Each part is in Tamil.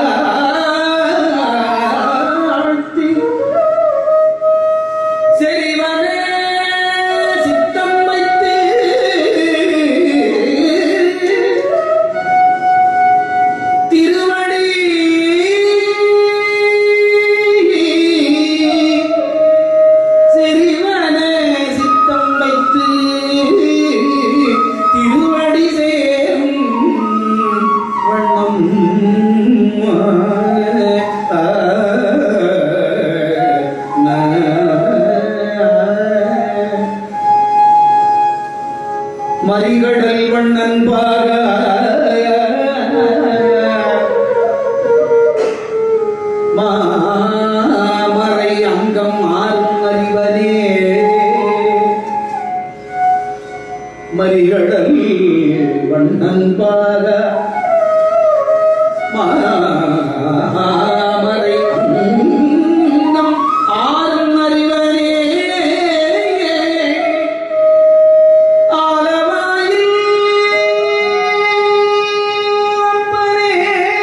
வாழ்த்தி செறிவனே சித்தம் வைத்து திருவடி செறிவனே சித்தம் வைத்து திருவடி சேரும் வண்ணம் ஆ, ந. மறிகடல் வண்ணன் பாக மாமறை அங்கம் ஆறும் அறிவனே மறிகடல் வண்ணன் பாக மாமறை அங்கம் ஆறும் அறிவனே ஆலவாயில் அப்பனே,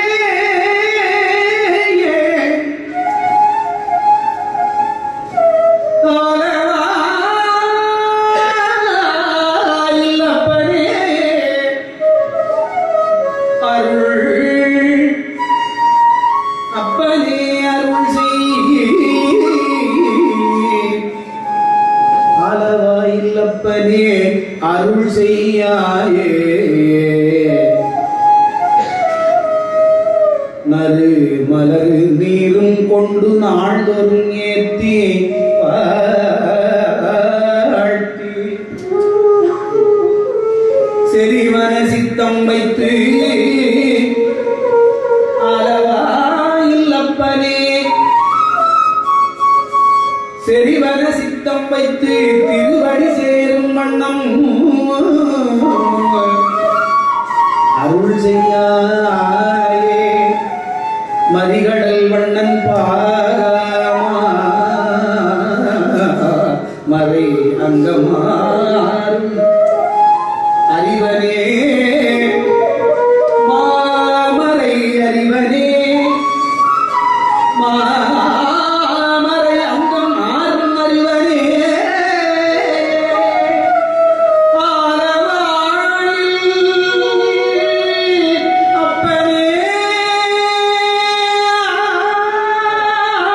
ஆலவாயில் அப்பனே, அருள் அப்பனே அருள் செய் அளவாயில்லப்பனே அருள் செய்யாயே நறு மலரு நீரும் கொண்டு நாள்தோறும் ஏத்தி வாழ்த்தி செறிவன சித்தம் வைத்து அளவாயில்லப்பனே செறிவன சித்தம் வைத்து திருவடி சேரும் வண்ணம் அருள் செய்யாயே மதிகடல் வண்ணன் பாராமா மறை அங்கமாறும் அறிவனே மாமரை அறிவனே மாமரை அங்கம் ஆறும் அறிவனே ஆரவாழில் அப்பனே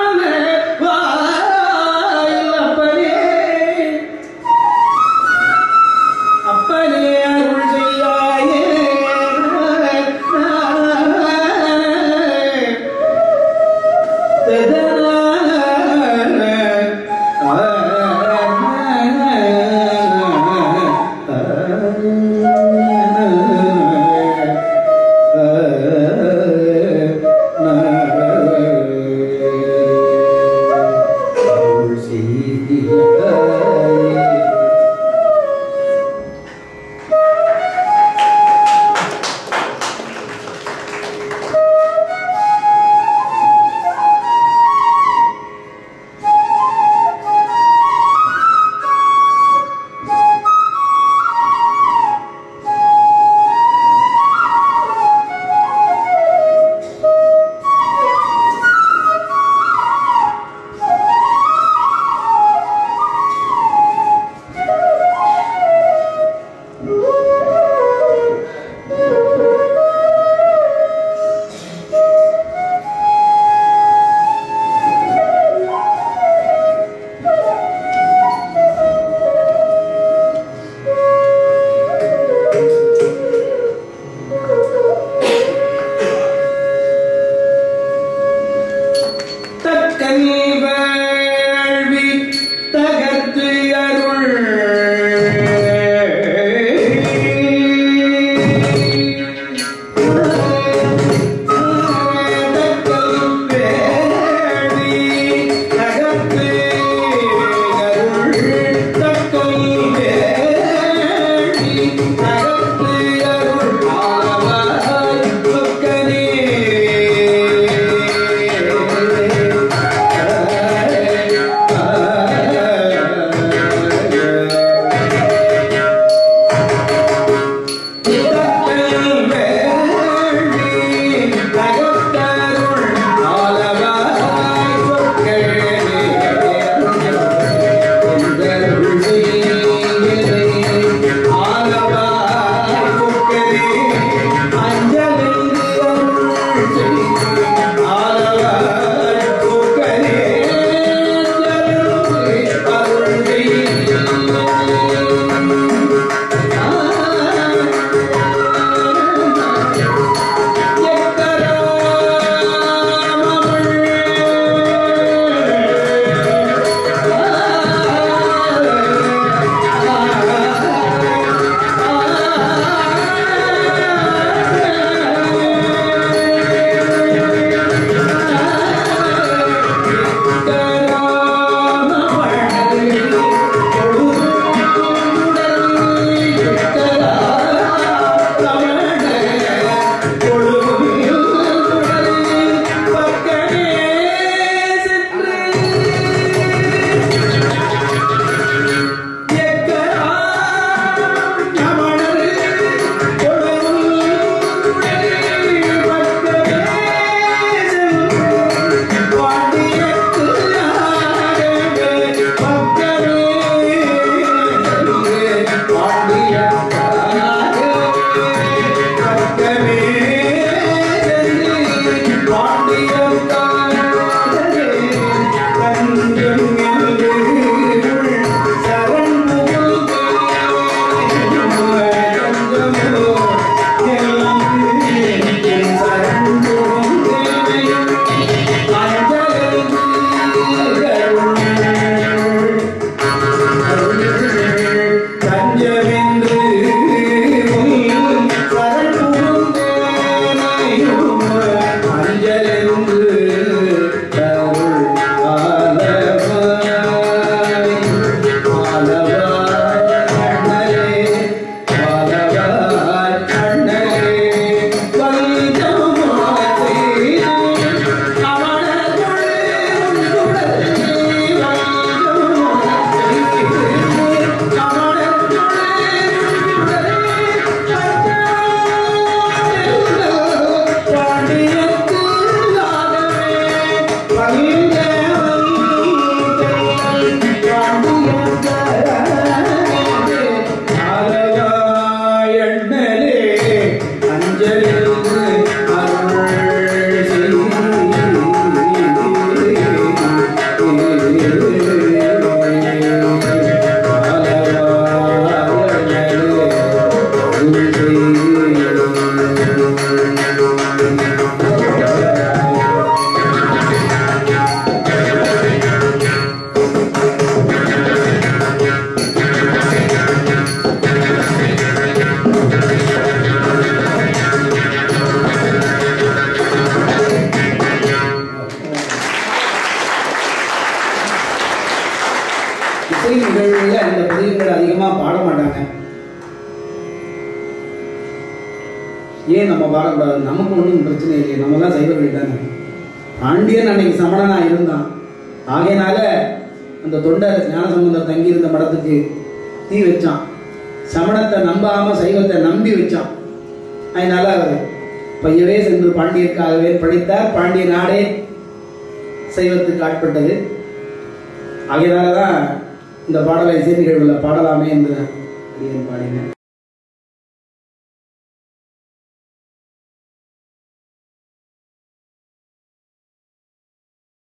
ஏன் நம்ம பாடக்கூடாது நமக்கு ஒன்றும் பிரச்சனை இல்லையே நம்ம தான் சைவர்கள் தானே பாண்டியன் அன்னைக்கு சமணனா இருந்தான் ஆகையினால அந்த தொண்டர் ஞானசம்பந்தர் தங்கியிருந்த மடத்துக்கு தீ வச்சான் சமணத்தை நம்பாம சைவத்தை நம்பி வச்சான் அதனால அவர் பையவே சென்று பாண்டியர்க்காகவே படித்தார் பாண்டிய நாடே சைவத்துக்கு ஆட்பட்டது ஆகையினால தான் இந்த பாடலை இசை நிகழ்வுல பாடலாமே என்று அடியேன் பாடினேன்